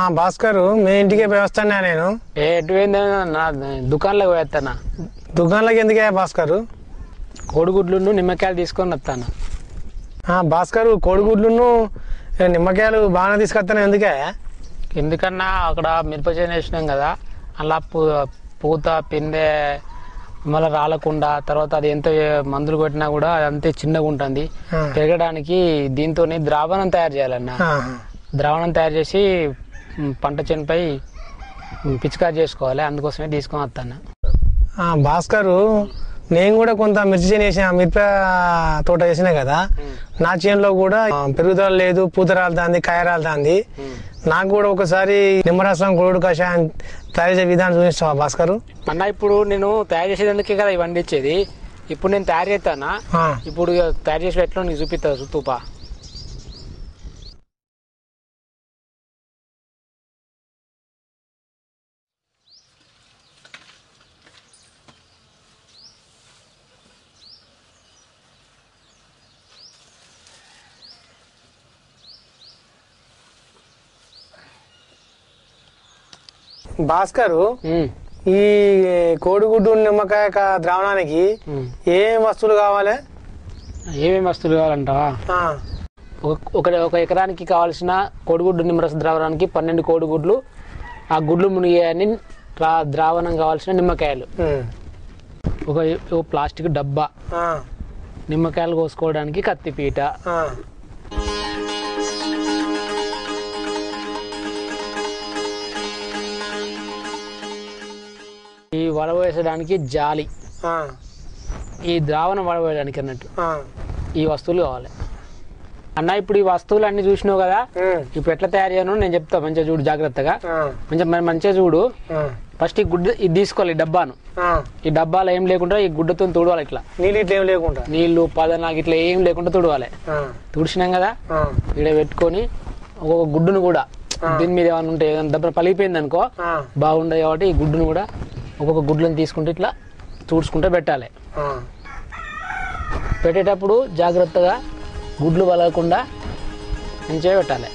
భాస్కర్ మీ ఇంటికే వ్యవస్థన్నా నేను ఏ ఎటువైంది నా దుకాణంలోకి పోయేస్తానా దుకాణంలోకి ఎందుకే భాస్కర్ కోడిగుడ్లు నిమ్మకాయలు తీసుకొని వస్తాను ఆ, భాస్కర్ కోడిగుడ్లను ఏ, నిమ్మకాయలు బాగానే తీసుకొస్తాను ఎందుకే ఎందుకన్నా అక్కడ మిరప చేను వేసినాం కదా అలా పూ పూత పిందె మళ్ళీ రాలకుండా తర్వాత అది ఎంత మందులు కొట్టినా కూడా అది అంతే చిన్నగా ఉంటుంది ఆ. పెరగడానికి దీంతో ద్రావణం తయారు చేయాలన్న ఆ, ద్రావణం తయారు చేసి మ్, పంట చేనుపై మ్, పిచికారి చేసుకోవాలి అందుకోసమే తీసుకొని వస్తాను ఆ, భాస్కర్ నేను కూడా కొంత మిర్చి చేను వేసిన మిరప తోట వేసిన కదా నా చేనులో కూడా ఆ, పెరుగుదల లేదు పూత రాలుతుంది కాయ రాలుతుంది నాకు కూడా ఒకసారి నిమ్మరసం గోడు కషాయం తయారు చేసే విధానం చూపిస్తావా భాస్కర్ అన్న ఇప్పుడు నేను తయారు చేసేందుకే కదా ఇవన్నీ ఇచ్చేది ఇప్పుడు నేను తయారు చేస్తానా ఆ, ఇప్పుడు ఇక తయారు చేసి ఎట్లా నీకు చూపిస్తా తూపా భాస్కర్ ఉమ్, ఈ కోడిగుడ్డు నిమ్మకాయ క- ద్రావణానికి ఉమ్. ఏం వస్తువులు కావాలి ఏమేమి వస్తువులు కావాలంటావా ఆ, ఒక- ఒక ఒక ఎకరానికి కావాల్సిన కోడిగుడ్డు నిమ్మరస ద్రావణానికి పన్నెండు కోడిగుడ్లు ఆ గుడ్లు మునిగేయని రా- ద్రావణం కావాల్సిన నిమ్మకాయలు ఉమ్, ఒక ఒక ప్లాస్టిక్ డబ్బా ఆ, నిమ్మకాయలు కోసుకోవడానికి కత్తిపీట ఆ, ఈ వడవేసడానికి జాలి ఆ, ఈ ద్రావణం వడవేయడానికి అన్నట్టు ఆ, ఈ వస్తువులు కావాలి అన్న ఇప్పుడు ఈ వస్తువులు అన్ని చూసినావు కదా ఉమ్, ఇప్పుడు ఎట్లా తయారు చేయను నేను చెప్తా మంచిగా చూడు జాగ్రత్తగా ఆ, మంచిగా మరి మంచిగా చూడు ఆ, ఫస్ట్ ఈ గుడ్డ ఇది తీసుకోవాలి ఈ డబ్బాను ఆ. ఈ డబ్బాలో ఏం లేకుండా ఈ గుడ్డతో తుడవాలి ఇట్లా నీళ్ళు ఇట్లా ఏం లేకుండా నీళ్లు పదనాకి ఇట్లా ఏం లేకుండా తుడవాలి ఆ, తుడిచినాం కదా ఆ, ఇక్కడ పెట్టుకొని ఒక్కొక్క గుడ్డును కూడా దీని మీద ఏమైనా ఉంటే ఏదైనా దెబ్బ పలిగిపోయింది అనుకో ఆ, బాగుండదు కాబట్టి ఈ గుడ్డును కూడా ఒక్కొక్క గుడ్లను తీసుకుంటే ఇట్లా తుడుచుకుంటే పెట్టాలి ఆ. పెట్టేటప్పుడు జాగ్రత్తగా గుడ్లు పలగకుండా మంచిగా పెట్టాలి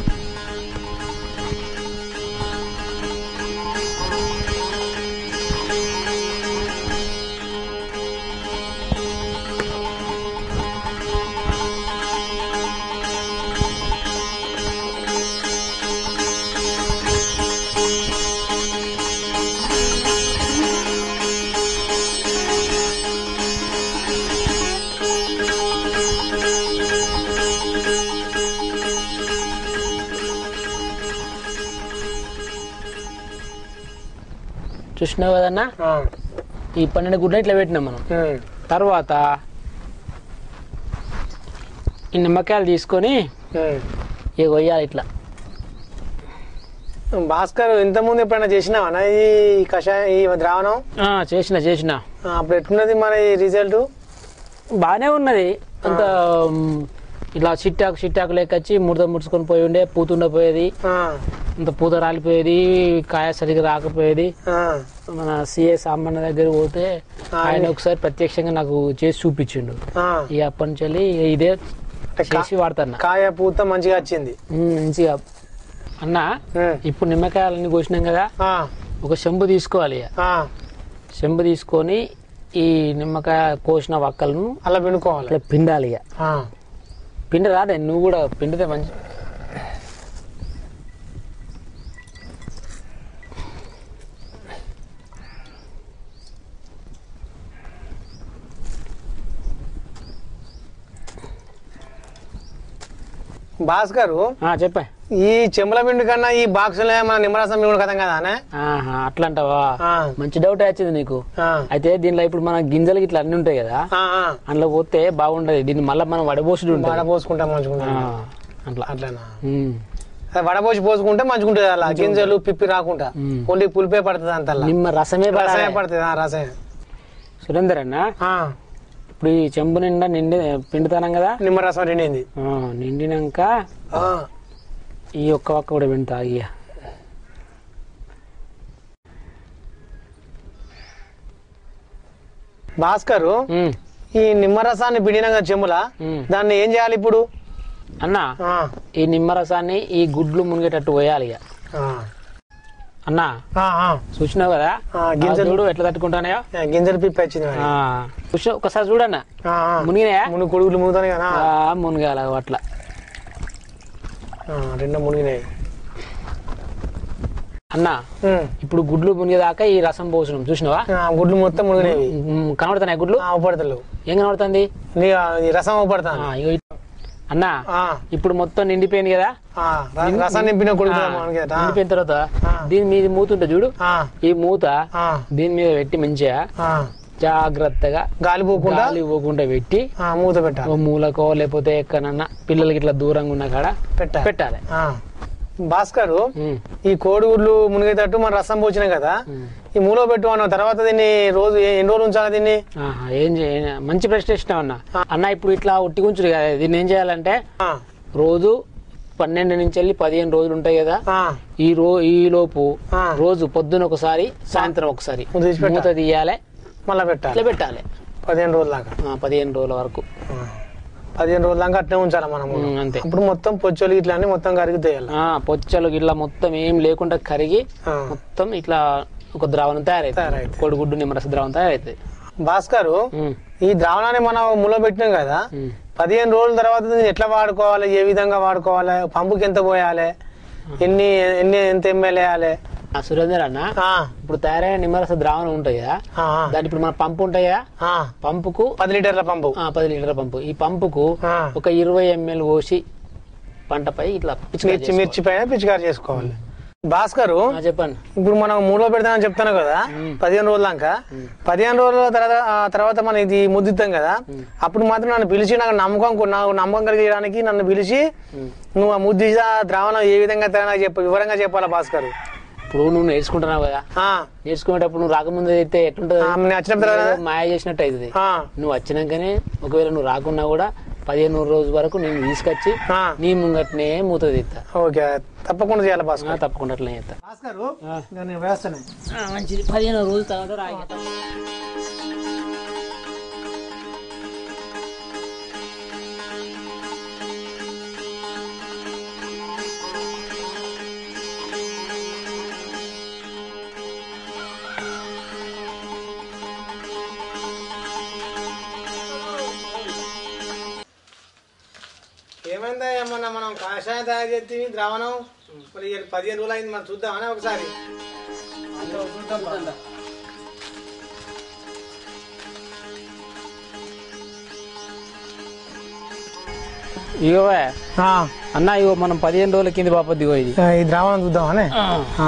చూసినావు కదన్నా ఆ, ఈ పన్నెండు గుడ్లు ఇట్లా పెట్టినాం మనం ఉమ్, తర్వాత ఈ నిమ్మకాయలు తీసుకొని ఉమ్. ఇక కొయ్యాలి ఇట్లా భాస్కర్ ఇంతకుముందు ఎప్పుడైనా చేసినావా ఈ కషాయం ఈ ద్రావణం ఆ, చేసిన చేసిన ఆ, అప్పుడు ఎట్లున్నది మన ఈ రిజల్ట్ బాగానే ఉన్నది అంత మ్, ఇట్లా చిట్టాకు చిట్టాకు లెక్కొచ్చి ముడత ముడుచుకొని పోయి ఉండే పూత ఉండపోయేది ఆ, అంత పూత రాలిపోయేది కాయ సరిగా రాకపోయేది ఆ, మన సిఏ సామాన్య దగ్గర పోతే ఆ, ఆయన ఒకసారి ప్రత్యక్షంగా నాకు చేసి చూపించిండు ఆ. ఇక అప్పటి నుంచి వెళ్ళి ఇదే అంటే కా- చేసి వాడుతున్నా కాయ పూత మంచిగా వచ్చింది మ్, మంచిగా అన్న ఉమ్, ఇప్పుడు నిమ్మకాయలన్నీ కోసినాం కదా ఆ, ఒక చెంబు తీసుకోవాలి ఇక. ఆ, చెంబు తీసుకొని ఈ నిమ్మకాయ కోసిన వక్కలను అలా పిండుకోవాలి ఇట్లా పిండాలి ఇక ఆ, పిండి రాదే నువ్వు కూడా పిండితే మంచి భాస్కర్ ఆ, చెప్పా ఈ చెంబల పిండి కన్నా ఈ బాక్సులే మన నిమ్మరసం పిండి కథం కదా అనే? ఆహా, అట్లా అంటావా ఆ, మంచి డౌట్ వచ్చింది నీకు ఆ, అయితే దీనిలో ఇప్పుడు మన గింజలు ఇట్లా అన్ని ఉంటాయి కదా ఆ, ఆ. అందులో పోతే బాగుంటది దీన్ని మళ్ళీ మనం వడబోసుడు ఉంటుంది వడపోసుకుంటా మంచుకుంటా ఆ, అట్లా అట్లనా ఉమ్. అది వడపోసి పోసుకుంటే మంచిగుంటుంది అలా గింజలు పిప్పి రాకుండా ఉమ్. ఓన్లీ పులిపే పడుతుంది అంత నిమ్మ రసమే రసమే పడాలి పడుతుంది ఆ రసమే సురేందర్ అన్న ఆ, ఇప్పుడు ఈ చెంబు నిండా నిండి పిండుతానం కదా నిమ్మరసం నిండింది ఆ, నిండినాక ఆ, ఈ ఒక్క ఒక్క కూడా పిండుతా ఇక భాస్కర్ ఉమ్, ఈ నిమ్మరసాన్ని పిండినాక చెమ్ముల ఉమ్. దాన్ని ఏం చేయాలి ఇప్పుడు అన్న ఆ, ఈ నిమ్మరసాన్ని ఈ గుడ్లు మునిగేటట్టు పోయాలి ఇక ఆ. అన్నా ఆ, ఆ. చూసినావు కదా ఆ, ఆ గింజలు చూడు ఎట్లా తట్టుకుంటానాయో ఆ, గింజలు పిప్పి వచ్చింది మరి. ఆ, చూసినావు ఒకసారి చూడన్నా ఆ, ఆ. మునిగినాయా మునుగు కొడుకులు మునుగుతాయి కదా ఆ, మునిగాల అట్లా ఆ, రెండు మునిగినాయి అన్న ఉమ్. ఇప్పుడు గుడ్లు మునిగేదాకా ఈ రసం పోసినాం చూసినావా ఆ, గుడ్లు మొత్తం మునిగినవి ఉమ్, కనబడుతున్నాయి గుడ్లు అవపడతలు ఏం కనబడుతుంది నీ ఆ, ఈ రసం అవపడతాను ఆ, ఇగో ఇట్- అన్న ఇప్పుడు మొత్తం నిండిపోయింది కదా రసం నింపిన కొడుకు ఆ, మనకి కదా. నిండిపోయిన తర్వాత ఆ. దీని మీద మూత ఉంటుంది చూడు ఆ, ఈ మూత ఆ, దీని మీద పెట్టి మంచిగా ఆ. జాగ్రత్తగా గాలి పోకుండా గాలి ఇవ్వకుండా పెట్టి ఆ, మూత పెట్టాలి ఓ మూలకో లేకపోతే ఎక్కడన్నా పిల్లలకి ఇట్లా దూరంగా ఉన్న కాడ పెట్టాలి పెట్టాలి ఆ. భాస్కరు ఉమ్, ఈ కోడిగుడ్లు మునిగేటట్టు మన రసం పోచినాం కదా ఉమ్. ఈ మూలో పెట్టు అన్న తర్వాత దీన్ని రోజు ఏ- ఎన్ని రోజులు ఉంచాలి దీన్ని ఆహా, ఏం చేయ మంచి ప్రశ్న ఇచ్చినావు అన్న అన్న ఇప్పుడు ఇట్లా ఒట్టి గుంచుడు కదా దీన్ని ఏం చేయాలంటే ఆ, రోజు పన్నెండు నుంచి వెళ్ళి పదిహేను రోజులు ఉంటాయి కదా ఆ, ఈ రో ఈ లోపు ఆ. రోజు పొద్దున ఒకసారి సాయంత్రం ఒకసారి ముందు తీసి పెట్టాలి. మూత తీయాలి మళ్ళా పెట్టాలి ఇట్లా పెట్టాలి పదిహేను రోజుల దాకా ఆ, పదిహేను రోజుల వరకు ఆ. పదిహేను రోజుల దాకా అట్నే ఉంచాలి మనం ఉమ్, అంతే అప్పుడు మొత్తం పొచ్చోలు ఇట్లా అన్ని మొత్తం కరిగి తేయాలి ఆ, పొచ్చలు ఇట్లా మొత్తం ఏం లేకుండా కరిగి ఆ. మొత్తం ఇట్లా ఒక ద్రావణం తయారైతుంది తయారైతుంది. కోడిగుడ్డు నిమ్మరస ద్రావణం తయారైతుంది భాస్కరు ఉమ్, ఈ ద్రావణాన్ని మనం ములో పెట్టినాం కదా ఉమ్. పదిహేను రోజుల తర్వాత దీన్ని ఎట్లా వాడుకోవాలి ఏ విధంగా వాడుకోవాలి పంపుకి ఎంత పోయాలి ఎన్ని ఎన్ని ఎంత ఎంఎల్ వేయాలి ఆ సురేందర్ అన్న ఆ, ఇప్పుడు తయారైన నిమ్మరస ద్రావణం ఉంటుంది కదా ఆ, ఆ, దాని ఇప్పుడు మన పంపు ఉంటాయి కదా ఆ. పంపుకు పది లీటర్ల పంపు ఆ, పది లీటర్ల పంపు ఈ పంపుకు ఆ. ఒక ఇరవై ఎంఎల్ పోసి పంటపై ఇట్లా పిచికారీ మిర్చి చేసుకోవాలి. మిర్చి పైన పిచికారి చేసుకోవాలి భాస్కరు ఆ, చెప్పండి ఇప్పుడు మనం మూడో పెడతామని చెప్తాను కదా పదిహేను రోజుల దాకా పదిహేను రోజుల తర్వాత ఆ తర్వాత మనం ఇది ముద్దిద్దాం కదా అప్పుడు మాత్రం నన్ను పిలిచి నాకు నమ్మకం నాకు నమ్మకం కలిగించడానికి నన్ను పిలిచి ఉమ్. నువ్వు ఆ ముద్దిజ ద్రావణం ఏ విధంగా తయారు చెప్ప వివరంగా చెప్పాలా భాస్కర్ ఇప్పుడు నువ్వు నేర్చుకుంటున్నావు కదా ఆ, నేర్చుకునేటప్పుడు నువ్వు రాకముందు అయితే ఎట్లుంటది ఆ, నేను వచ్చిన తర్వాత ఏదో మాయ చేసినట్టు అవుతుంది ఆ, నువ్వు వచ్చినాకనే ఒకవేళ నువ్వు రాకున్నా కూడా పదిహేను రోజు వరకు నేను తీసుకొచ్చి ఆ, నీ ముంగట్నే మూత తీస్తా ఓకే తప్పకుండా చేయాలి ఆ, భాస్కర్ తప్పకుండా అట్లా చేస్తా భాస్కర్ నేను వేస్తాను మంచిది పదిహేను రోజుల తర్వాత రాయి ఏమైందా ఏమన్నా మనం కాషాయం తయారు చేస్తే ద్రావణం మరి ఇవాళ పదిహేను రోజులు అయింది మనం చూద్దామని ఒకసారి ఇగో ఆ, అన్న ఇగో మనం పదిహేను రోజుల కింద పాపద్ది ఇగో ఇది ఆ, ఈ ద్రావణం చూద్దామని ఆ,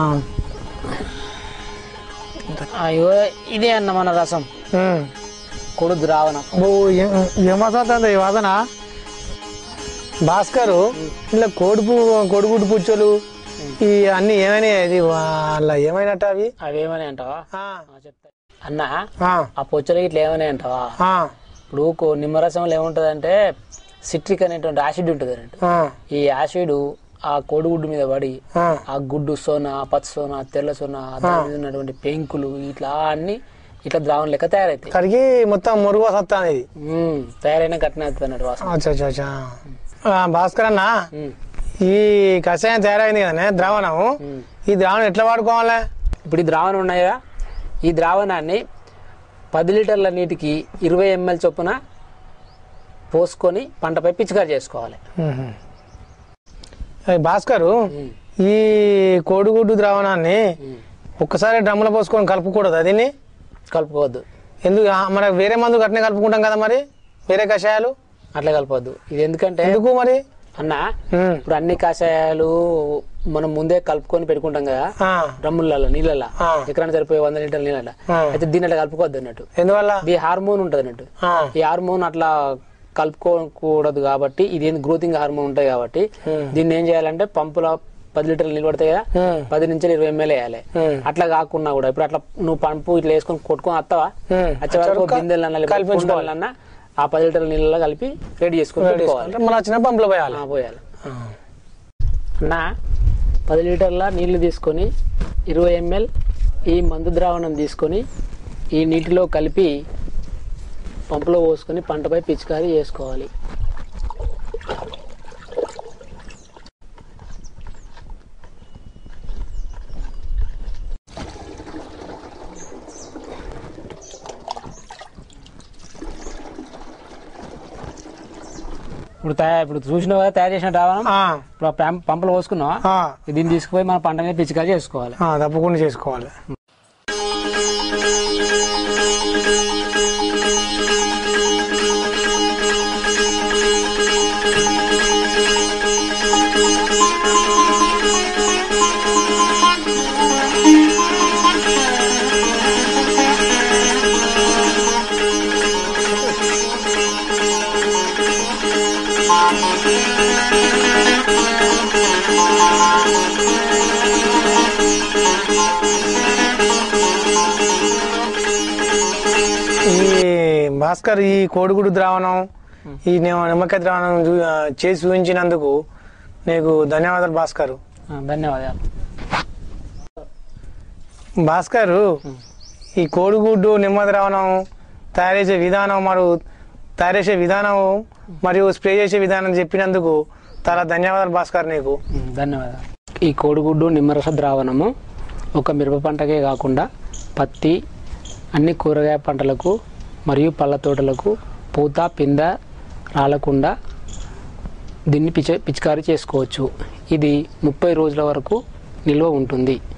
ఆ, ఇగో ఇదే అన్న మన రసం ఉమ్. కొడు ద్రావణం ఓ, ఏం ఏం వాసన ఈ వాసన భాస్కరు ఇలా కోడిపు కోడిగుడ్డు పుచ్చలు ఈ అన్ని ఏమైనా ఇది వాళ్ళ ఏమైనట్ట అవి అవేమని అంటావా ఆ, ఆ, చెప్తా అన్న ఆ, ఆ పొచ్చలు ఇట్లా ఏమని అంటావా ఆ, ఇప్పుడు కో- నిమ్మరసంలో ఏముంటదంటే సిట్రిక్ అనేటువంటి యాసిడ్ ఉంటుంది అన్నట్టు ఆ, ఈ యాసిడ్ ఆ కోడిగుడ్డు మీద పడి ఆ, ఆ గుడ్డు సోన పచ్చ సోన తెల్ల సోన దాని మీద ఉన్నటువంటి పెంకులు ఇట్లా అన్ని ఇట్లా ద్రావణం లెక్క తయారవుతాయి కడిగి మొత్తం మురుగు వాసన వస్తుంది ఇది ఉమ్, తయారైన కట్టిన అన్నట్టు వాసన అచ్చా అచ్చా అచ్చా ఆ, భాస్కర్ అన్న ఉమ్, ఈ కషాయం తయారైంది కదా ద్రావణం ఉమ్. ఈ ద్రావణం ఎట్లా వాడుకోవాలి ఇప్పుడు ఈ ద్రావణం ఉన్నాయి కదా ఈ ద్రావణాన్ని పది లీటర్ల నీటికి ఇరవై ఎంఎల్ చొప్పున పోసుకొని పంటపై పిచికారి చేసుకోవాలి మ్మ్. ఏ, భాస్కరు ఉమ్, ఈ కోడిగుడ్డు ద్రావణాన్ని ఉమ్. ఒక్కసారి డ్రమ్ములో పోసుకొని కలుపుకూడదు దీన్ని కలుపుకోవద్దు ఎందుకు ఆ, మన వేరే మందు గట్టినే కలుపుకుంటాం కదా మరి వేరే కషాయాలు అట్లా కలపొద్దు ఇది ఎందుకంటే ఎందుకు మరి అన్న మ్మ్. ఇప్పుడు అన్ని కషాయాలు మనం ముందే కలుపుకొని పెట్టుకుంటాం కదా ఆ, డ్రమ్ములలో నీళ్ళలో ఆ. ఎక్కడైనా సరిపోయే వంద లీటర్ల నీళ్ళలో ఆ. అయితే దీని అట్లా కలుపుకోవద్దు అన్నట్టు ఎందువల్ల ఇది హార్మోన్ ఉంటుంది అన్నట్టు ఆ, ఈ హార్మోన్ అట్లా కలుపుకోకూడదు కాబట్టి ఇది గ్రోతింగ్ హార్మోన్ ఉంటాయి కాబట్టి మ్మ్. దీన్ని ఏం చేయాలంటే పంపులో పది లీటర్లు నీళ్ళు పడతాయి కదా మ్మ్. పది నుంచి ఇరవై ఎంఎల్ వేయాలి మ్మ్. అట్లా కాకుండా కూడా ఇప్పుడు అట్లా నువ్వు పంపు ఇట్లా వేసుకొని కొట్టుకొని వస్తావా మ్మ్. వచ్చే వరకు బిందెలన్నా లేకపోతే కలిపించుకోవాలి. కుండలన్నా ఆ పది లీటర్ల నీళ్ళలో కలిపి రెడీ చేసుకొని పెట్టుకోవాలి అంటే మన వచ్చిన పంపులో పోయాలి ఆ, పోయాలి అన్న పది లీటర్ల నీళ్లు తీసుకొని ఇరవై ఎంఎల్ ఈ మందు ద్రావణం తీసుకొని ఈ నీటిలో కలిపి పంపులో పోసుకొని పంటపై పిచికారీ చేసుకోవాలి ఇప్పుడు తయారు ఇప్పుడు చూసినావు కదా తయారు చేసిన ద్రావణం ఆ, ఇప్పుడు ఆ పంప్- పంపులో పోసుకున్నావా ఆ, దీన్ని తీసుకుపోయి మన పంట మీద పిచికారి చేసుకోవాలి ఆ, తప్పకుండా చేసుకోవాలి ఈ భాస్కర్ ఈ కోడిగుడు ద్రావణం ఈ నిమ్మ- నిమ్మకాయ ద్రావణం చూ- ఆ, చేసి చూపించినందుకు నీకు ధన్యవాదాలు భాస్కర్ ఆ, ధన్యవాదాలు భాస్కర్ ఈ కోడిగుడ్డు నిమ్మ ద్రావణం తయారు చేసే విధానం మరియు తయారు చేసే విధానం మరియు స్ప్రే చేసే విధానం చెప్పినందుకు చాలా ధన్యవాదాలు భాస్కర్ నీకు ఉమ్, ధన్యవాదాలు ఈ కోడిగుడ్డు నిమ్మరస ద్రావణము ఒక మిరప పంటకే కాకుండా పత్తి అన్ని కూరగాయ పంటలకు మరియు పళ్ళ తోటలకు పూత పింద రాలకుండా దీన్ని పిచ పిచికారీ చేసుకోవచ్చు ఇది ముప్పై రోజుల వరకు నిల్వ ఉంటుంది